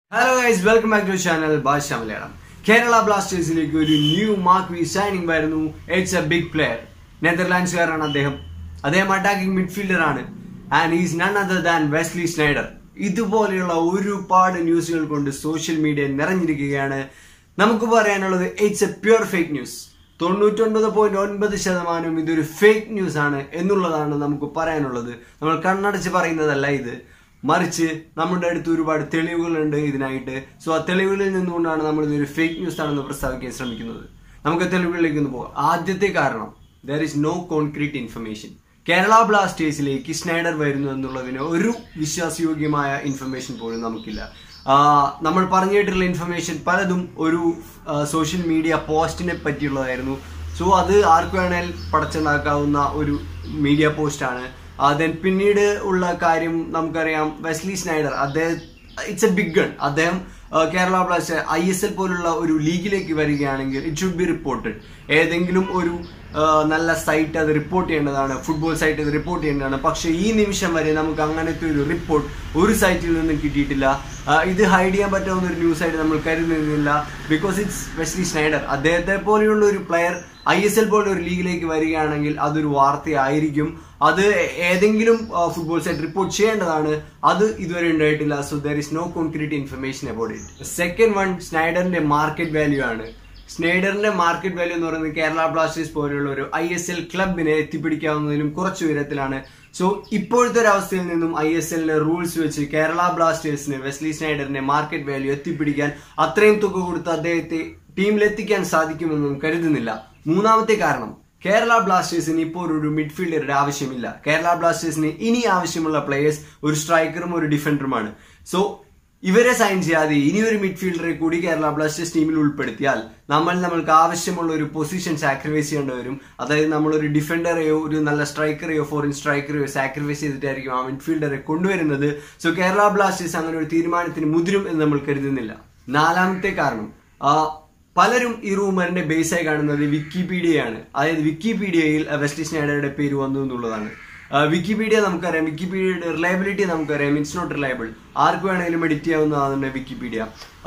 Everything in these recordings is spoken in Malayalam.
hello guys welcome back to channel ഭാഷ മലയാളം കേരള ബ്ലാസ്റ്റേഴ്സിലേക്ക് ഒരു ന്യൂ മാർക്ക് വി സൈനിങ് വരുന്നു ഇറ്റ്സ് എ ബിഗ് പ്ലെയർ നെതർലാൻഡ്സുകാരാണ് അദ്ദേഹം അദ്ദേഹം അറ്റാക്കിംഗ് മിഡ്ഫീൽഡർ ആണ് and is none other than Wesley Sneijder ഇതുപോലെയുള്ള ഒരുപാട് ന്യൂസുകൾ കൊണ്ട് സോഷ്യൽ മീഡിയ നിറഞ്ഞിരിക്കുകയാണ് നമുക്ക് പറയാനുള്ളത് it's a pure fake news തൊണ്ണൂറ്റൊൻപത് പോയിന്റ് ഒൻപത് ശതമാനം ഇതൊരു ഫേക്ക് ന്യൂസ് ആണ് എന്നുള്ളതാണ് നമുക്ക് പറയാനുള്ളത് നമ്മൾ കണ്ണടച്ച് പറയുന്നതല്ല ഇത് മറിച്ച് നമ്മുടെ അടുത്ത് ഒരുപാട് തെളിവുകളുണ്ട് ഇതിനായിട്ട് സോ ആ തെളിവുകളിൽ നിന്നുകൊണ്ടാണ് നമ്മൾ ഇതൊരു ഫേക്ക് ന്യൂസ് ആണെന്ന് പ്രസ്താവിക്കാൻ ശ്രമിക്കുന്നത് നമുക്ക് തെളിവുകളിലേക്ക് ഒന്ന് പോകാം ആദ്യത്തെ കാരണം there is no concrete information Kerala ബ്ലാസ്റ്റേഴ്സിലേക്ക് സ്നൈഡർ വരുന്നു എന്നുള്ളതിന് ഒരു വിശ്വാസയോഗ്യമായ ഇൻഫർമേഷൻ പോലും നമുക്കില്ല ആ, നമ്മൾ പറഞ്ഞു കേട്ടിട്ടുള്ള ഇൻഫർമേഷൻ പലതും ഒരു സോഷ്യൽ മീഡിയ പോസ്റ്റിനെ പറ്റിയുള്ളതായിരുന്നു സോ അത് ആർക്ക് വേണേൽ പടച്ചുണ്ടാക്കാവുന്ന ഒരു മീഡിയ പോസ്റ്റാണ് ദെൻ പിന്നീട് ഉള്ള കാര്യം നമുക്കറിയാം വെസ്ലി സ്നൈഡർ അദ്ദേഹം ഇറ്റ്സ് എ ബിഗ് ഗൺ അദ്ദേഹം ആ, Kerala Blasters I S L പോലുള്ള ഒരു ലീഗിലേക്ക് വരികയാണെങ്കിൽ ഇറ്റ് ഷുഡ് ബി റിപ്പോർട്ടഡ് ഏതെങ്കിലും ഒരു ആ, നല്ല സൈറ്റ് അത് റിപ്പോർട്ട് ചെയ്യേണ്ടതാണ് ഫുട്ബോൾ സൈറ്റ് അത് റിപ്പോർട്ട് ചെയ്യേണ്ടതാണ് പക്ഷേ ഈ നിമിഷം വരെ നമുക്ക് അങ്ങനത്തെ ഒരു റിപ്പോർട്ട് ഒരു സൈറ്റിൽ നിന്നും കിട്ടിയിട്ടില്ല ആ, ഇത് ഹൈഡ് ചെയ്യാൻ പറ്റാവുന്ന ഒരു ന്യൂസ് ആയിട്ട് നമ്മൾ കരുതുന്നില്ല ബിക്കോസ് ഇറ്റ്സ് വെസ്ലി സ്നൈഡർ അദ്ദേഹത്തെ പോലെയുള്ള ഒരു പ്ലെയർ ഐ എസ് എൽ പോലുള്ള ഒരു ലീഗിലേക്ക് വരികയാണെങ്കിൽ അതൊരു വാർത്തയായിരിക്കും അത് ഏതെങ്കിലും ഫുട്ബോൾ സൈറ്റ് റിപ്പോർട്ട് ചെയ്യേണ്ടതാണ് അത് ഇതുവരെ ഉണ്ടായിട്ടില്ല so there is no concrete information about it second one സ്നൈഡറിന്റെ മാർക്കറ്റ് വാല്യൂ ആണ് സ്നൈഡറിന്റെ മാർക്കറ്റ് വാല്യൂ എന്ന് പറയുന്നത് കേരള ബ്ലാസ്റ്റേഴ്സ് പോലെയുള്ള ഒരു ഐ എസ് എൽ ക്ലബിനെ എത്തിപ്പിടിക്കാവുന്നതിലും കുറച്ച് ഉയരത്തിലാണ് സോ ഇപ്പോഴത്തെ ഒരു അവസ്ഥയിൽ നിന്നും ഐ എസ് എല്ലിന്റെ റൂൾസ് വെച്ച് കേരള ബ്ലാസ്റ്റേഴ്സിന് വെസ്ലി സ്നൈഡറിന്റെ മാർക്കറ്റ് വാല്യൂ എത്തിപ്പിടിക്കാൻ അത്രയും തുക കൊടുത്ത് അദ്ദേഹത്തെ ടീമിലെത്തിക്കാൻ സാധിക്കുമെന്നും കരുതുന്നില്ല മൂന്നാമത്തെ കാരണം കേരള ബ്ലാസ്റ്റേഴ്സിന് ഇപ്പോൾ ഒരു മിഡ്ഫീൽഡറുടെ ആവശ്യമില്ല കേരള ബ്ലാസ്റ്റേഴ്സിന് ഇനി ആവശ്യമുള്ള പ്ലേയേഴ്സ് ഒരു സ്ട്രൈക്കറും ഒരു ഡിഫൻഡറുമാണ് സോ ഇവരെ സൈൻ ചെയ്യാതെ ഇനി ഒരു മിഡ്ഫീൽഡറെ കൂടി കേരള ബ്ലാസ്റ്റേഴ്സ് ടീമിൽ ഉൾപ്പെടുത്തിയാൽ നമ്മൾ നമ്മൾക്ക് ആവശ്യമുള്ള ഒരു പൊസിഷൻ സാക്രിഫൈസ് ചെയ്യേണ്ടി വരും അതായത് നമ്മൾ ഒരു ഡിഫൻഡറെയോ ഒരു നല്ല സ്ട്രൈക്കറെയോ ഫോറിൻ സ്ട്രൈക്കറെയോ സാക്രിഫൈസ് ചെയ്തിട്ടായിരിക്കും ആ മിഡ്ഫീൽഡറെ കൊണ്ടുവരുന്നത് സോ കേരള ബ്ലാസ്റ്റേഴ്സ് അങ്ങനെ ഒരു തീരുമാനത്തിന് മുതിരും എന്ന് നമ്മൾ കരുതുന്നില്ല നാലാമത്തെ കാരണം ആ, പലരും ഈ റൂമറിന്റെ ബേസായി കാണുന്നത് വിക്കിപീഡിയയാണ് അതായത് വിക്കിപീഡിയയിൽ വെസ്ലി സ്നൈഡറുടെ പേര് വന്നു എന്നുള്ളതാണ് ആ, വിക്കിപീഡിയ നമുക്കറിയാം വിക്കിപീഡിയയുടെ റിലയബിലിറ്റി നമുക്കറിയാം ഇറ്റ്സ് നോട്ട് റിലയബിൾ ആർക്ക് വേണമെങ്കിലും എഡിറ്റ് ചെയ്യാവുന്നതാണ് വിക്കിപീഡിയ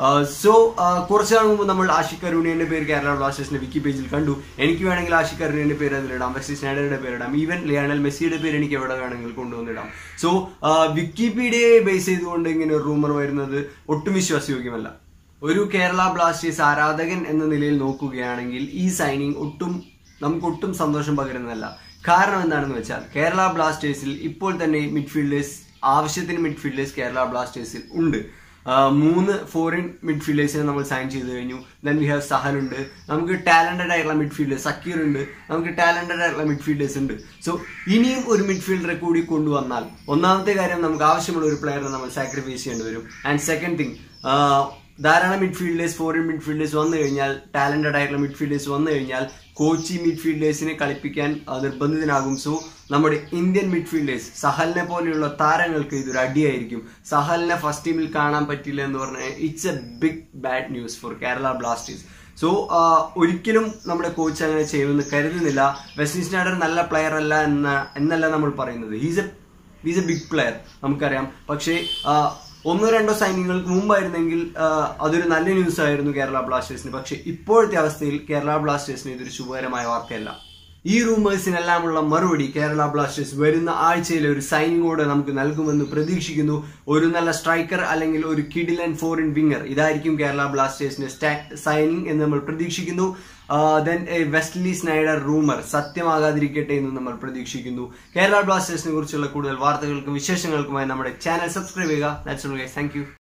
സോ കുറച്ച് നാൾ മുമ്പ് നമ്മൾ ആഷിഖ് അരുണിയന്റെ പേര് കേരള ബ്ലാസ്റ്റേഴ്സിന്റെ വിക്കി പേജിൽ കണ്ടു എനിക്ക് വേണമെങ്കിൽ ആഷിഖ് അരുണിയന്റെ പേര് അതിലിടാം വെസ്ലി സ്നൈഡറുടെ പേരിടാം ഈവൻ ലിയാണൽ മെസ്സിയുടെ പേര് എനിക്ക് എവിടെ വേണമെങ്കിൽ കൊണ്ടുവന്നിടാം സോ വിക്കിപീഡിയയെ ബേസ് ചെയ്തുകൊണ്ട് ഇങ്ങനെ ഒരു റൂമർ വരുന്നത് ഒട്ടും വിശ്വാസയോഗ്യമല്ല ഒരു കേരള ബ്ലാസ്റ്റേഴ്സ് ആരാധകൻ എന്ന നിലയിൽ നോക്കുകയാണെങ്കിൽ ഈ സൈനിങ് ഒട്ടും നമുക്ക് ഒട്ടും സന്തോഷം പകരുന്നതല്ല കാരണം എന്താണെന്ന് വെച്ചാൽ കേരള ബ്ലാസ്റ്റേഴ്സിൽ ഇപ്പോൾ തന്നെ മിഡ്ഫീൽഡേഴ്സ് ആവശ്യത്തിന് മിഡ്ഫീൽഡേഴ്സ് കേരള ബ്ലാസ്റ്റേഴ്സിൽ ഉണ്ട് ആ, മൂന്ന് ഫോറിൻ മിഡ്ഫീൽഡേഴ്സിനെ നമ്മൾ സൈൻ ചെയ്ത് കഴിഞ്ഞു ദെൻ വി ഹാവ് സഹൽ ഉണ്ട് നമുക്ക് ടാലന്റഡ് ആയിട്ടുള്ള മിഡ്ഫീൽഡേഴ്സ് സക്കീർ ഉണ്ട് നമുക്ക് ടാലന്റഡ് ആയിട്ടുള്ള മിഡ്ഫീൽഡേഴ്സ് ഉണ്ട് സോ ഇനിയും ഒരു മിഡ്ഫീൽഡറെ കൂടി കൊണ്ടുവന്നാൽ ഒന്നാമത്തെ കാര്യം നമുക്ക് ആവശ്യമുള്ള ഒരു പ്ലെയറിനെ നമ്മൾ സാക്രിഫൈസ് ചെയ്യേണ്ടി വരും ആൻഡ് സെക്കൻഡ് തിങ് ധാരാളം മിഡ്ഫീൽഡേഴ്സ് ഫോറിൻ മിഡ്ഫീൽഡേഴ്സ് വന്നു കഴിഞ്ഞാൽ ടാലന്റഡ് ആയിട്ടുള്ള മിഡ്ഫീൽഡേഴ്സ് വന്നു കഴിഞ്ഞാൽ കോച്ചി മിഡ്ഫീൽഡേഴ്സിനെ കളിപ്പിക്കാൻ ആ, നിർബന്ധിതനാകും സോ നമ്മുടെ ഇന്ത്യൻ മിഡ്ഫീൽഡേഴ്സ് സഹലിനെ പോലെയുള്ള താരങ്ങൾക്ക് ഇതൊരു അടിയായിരിക്കും സഹലിനെ ഫസ്റ്റ് ടീമിൽ കാണാൻ പറ്റില്ല എന്ന് പറഞ്ഞാൽ it's a big bad news for Kerala Blasters so ഒരിക്കലും നമ്മുടെ കോച്ച് അങ്ങനെ ചെയ്യുമെന്ന് കരുതുന്നില്ല വെസ്ലി സ്നാഡർ നല്ല പ്ലെയർ അല്ല എന്ന എന്നല്ല നമ്മൾ പറയുന്നത് he's a is a big player നമുക്കറിയാം പക്ഷേ ആ, ഒന്നോ രണ്ടോ സൈനികൾക്ക് മുമ്പായിരുന്നെങ്കിൽ ആ, അതൊരു നല്ല ന്യൂസ് ആയിരുന്നു കേരള ബ്ലാസ്റ്റേഴ്സിന് പക്ഷേ ഇപ്പോഴത്തെ അവസ്ഥയിൽ കേരള ബ്ലാസ്റ്റേഴ്സിന് ഇതൊരു ശുഭകരമായ വാർത്തയല്ല ഈ റൂമേഴ്സിനെല്ലാമുള്ള മറുപടി കേരള ബ്ലാസ്റ്റേഴ്സ് വരുന്ന ആഴ്ചയിലെ ഒരു സൈനിങ്ങോടെ നമുക്ക് നൽകുമെന്ന് പ്രതീക്ഷിക്കുന്നു ഒരു നല്ല സ്ട്രൈക്കർ അല്ലെങ്കിൽ ഒരു കിഡിലൻ ഫോറിൻ വിങ്ങർ ഇതായിരിക്കും കേരള ബ്ലാസ്റ്റേഴ്സിന്റെ സൈനിങ് എന്ന് നമ്മൾ പ്രതീക്ഷിക്കുന്നു ദെൻ വെസ്റ്റ്ലി സ്നൈഡർ റൂമർ സത്യമാകാതിരിക്കട്ടെ എന്ന് നമ്മൾ പ്രതീക്ഷിക്കുന്നു കേരള ബ്ലാസ്റ്റേഴ്സിനെ കുറിച്ചുള്ള കൂടുതൽ വാർത്തകൾക്കും വിശേഷങ്ങൾക്കുമായി നമ്മുടെ ചാനൽ സബ്സ്ക്രൈബ് ചെയ്യുക താങ്ക് യു